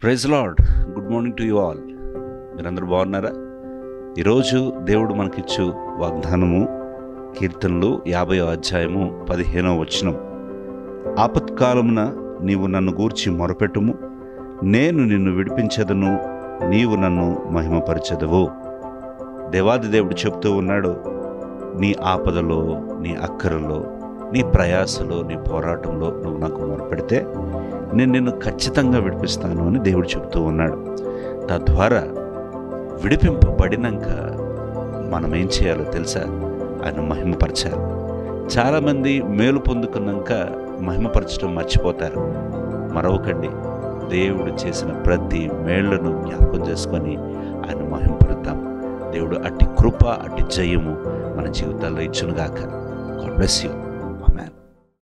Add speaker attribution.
Speaker 1: praise lord good morning to you all మీరందరూ బాగున్నారా ఈరోజు దేవుడు మనకిచ్చు వాగ్దానము కీర్తనలు యాభై అధ్యాయము పదిహేనవ వచనం ఆపత్కాలమున నీవు నన్ను గూర్చి మొరపెట్టుము నేను నిన్ను విడిపించదను నీవు నన్ను మహిమపరచదవు దేవాది దేవుడు చెప్తూ ఉన్నాడు నీ ఆపదలో నీ అక్కరలో నీ ప్రయాసలో నీ పోరాటంలో నువ్వు నాకు మొరపెడితే నేను నిన్ను ఖచ్చితంగా విడిపిస్తాను అని దేవుడు చెప్తూ ఉన్నాడు తద్వారా విడిపింపబడినాక మనం ఏం చేయాలో తెలుసా ఆయన మహిమపరచాలి చాలామంది మేలు పొందుకున్నాక మహిమపరచడం మర్చిపోతారు మరొకండి దేవుడు చేసిన ప్రతి మేళ్లను జ్ఞాపకం చేసుకొని ఆయన మహిమపరుద్దాం దేవుడు అట్టి కృప అట్టి జయము మన జీవితాల్లో ఇచ్చునుగాక గాడ్ బ్లెస్ యూ